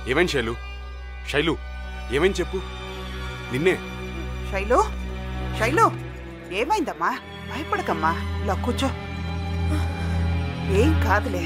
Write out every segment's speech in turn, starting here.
ఏమైంది శైలు శైలు ఏమైంది చెప్పు నిన్నే శైలు శైలు ఏమైందమ్మా భయపడకమ్మా ఇలా కూర్చో ఏం కాదులే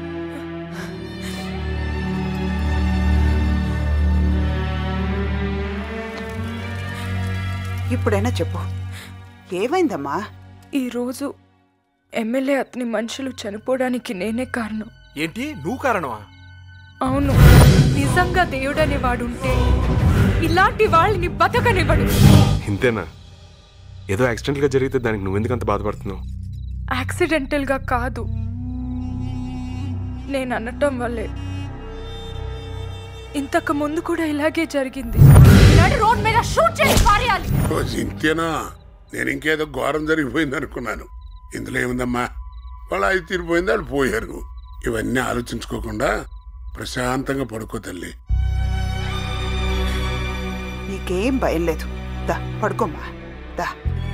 ఇప్పుడైనా చెప్పు ఏమైందమ్మా ఈరోజు ఎమ్మెల్యే అతని మనుషులు చనిపోవడానికి నేనే కారణం ఏంటి నువ్వు కారణమా అవును నిజంగా దేవుడనే వాడుంటే ఇలాంటి వాళ్ళని బతకనివ్వడు ఇంతేనా ఏదో యాక్సిడెంట్గా జరిగితే దానికి నువ్వెందుకు అంత బాధపడుతున్నావు యాక్సిడెంటల్గా కాదు నేను అనటం వల్లే ఇంతకు ముందు కూడా ఇలాగే జరిగింది నడి రోడ్ మీద షూట్ చేసి పారేయాలి ఓ సింతేనా నేను ఇంకేదో ఘోరం జరిగిపోయింది అనుకున్నాను ఇందులో ఏముందమ్మా వాళ్ళు అది తీరిపోయింది వాళ్ళు పోయారు ఇవన్నీ ఆలోచించుకోకుండా ప్రశాంతంగా పడుకో తల్లి నీకేం భయం లేదు దా పడుకోమ్మా దా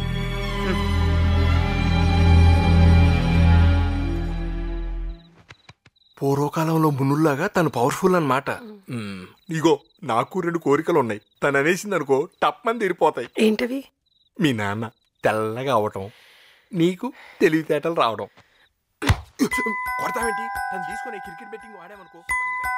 పూర్వకాలంలో మునుల్లాగా తను పవర్ఫుల్ అన్నమాట మ్మ్. ఇగో నాకు రెండు కోరికలు ఉన్నాయి తను అనేసింది అనుకో టప్మని తీరిపోతాయి ఏంటవి మీ నాన్న తెల్లగా అవటం నీకు తెలివితేటలు రావడం కొడతామేంటి తను తీసుకుని క్రికెట్ బెట్టింగ్ వాడామనుకో